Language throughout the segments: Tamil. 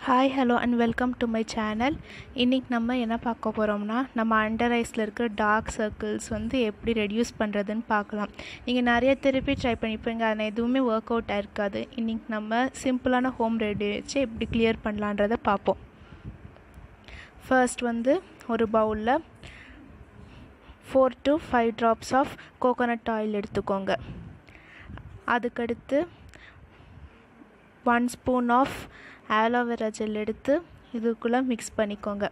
hi hello and welcome to my channel இன்றைக்கி நம்ம என்ன பார்க்க போகிறோம்னா நம்ம அண்டர் ஐஸில் இருக்கிற டார்க் சர்க்கிள்ஸ் வந்து எப்படி ரெடியூஸ் பண்ணுறதுன்னு பார்க்கலாம் நீங்கள் நிறைய திருப்பி ட்ரை பண்ணிப்பீங்க ஆனால் எதுவுமே ஒர்க் அவுட் ஆயிருக்காது இன்றைக்கி நம்ம சிம்பிளான ஹோம் ரெடி வச்சு எப்படி கிளியர் பண்ணலான்றதை பார்ப்போம் ஃபர்ஸ்ட் வந்து ஒரு பவுலில் four to five drops of coconut oil எடுத்துக்கோங்க அதுக்கடுத்து one spoon of aloe vera gel எடுத்து இதுக்குள்ளே மிக்ஸ் பண்ணிக்கோங்க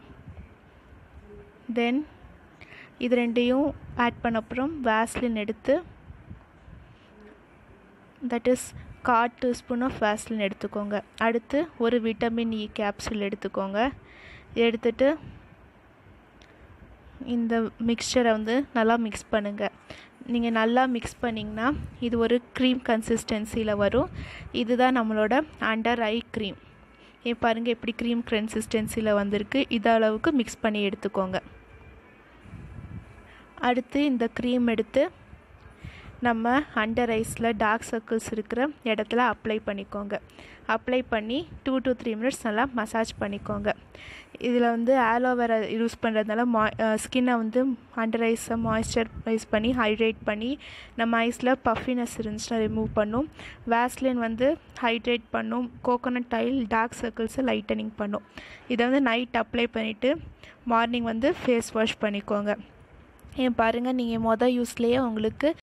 தென் இது ரெண்டையும் ஆட் பண்ண அப்புறம் வேஸ்லின் எடுத்து தட் இஸ் கால் டீஸ்பூன் ஆஃப் வேஸ்லின் எடுத்துக்கோங்க அடுத்து ஒரு விட்டமின் இ கேப்சூல் எடுத்துக்கோங்க எடுத்துட்டு இந்த மிக்சரை வந்து நல்லா மிக்ஸ் பண்ணுங்கள் நீங்கள் நல்லா மிக்ஸ் பண்ணிங்கன்னா இது ஒரு க்ரீம் கன்சிஸ்டன்சியில் வரும் இதுதான் நம்மளோட அண்டர் ஐ க்ரீம் ஏன் பாருங்கள் எப்படி க்ரீம் கன்சிஸ்டன்சியில் வந்திருக்கு இது அளவுக்கு மிக்ஸ் பண்ணி எடுத்துக்கோங்க அடுத்து இந்த க்ரீம் எடுத்து நம்ம அண்டர் ஐஸில் டார்க் சர்க்கிள்ஸ் இருக்கிற இடத்துல அப்ளை பண்ணிக்கோங்க அப்ளை பண்ணி டூ டு த்ரீ மினிட்ஸ் நல்லா மசாஜ் பண்ணிக்கோங்க இதில் வந்து ஆலோவேரா யூஸ் பண்ணுறதுனால மா ஸ்கின்னை வந்து அண்டர் ஐஸை மாய்ஸ்சரைஸ் பண்ணி ஹைட்ரேட் பண்ணி நம்ம ஐஸில் பஃபினஸ் இருந்துச்சுன்னா ரிமூவ் பண்ணும் வேஸ்லின் வந்து ஹைட்ரேட் பண்ணும் கோகோனட் ஆயில் டார்க் சர்க்கிள்ஸை லைட்டனிங் பண்ணும் இதை வந்து நைட் அப்ளை பண்ணிவிட்டு மார்னிங் வந்து ஃபேஸ் வாஷ் பண்ணிக்கோங்க ஏன் பாருங்கள் நீங்கள் மொதல் யூஸ்லேயே உங்களுக்கு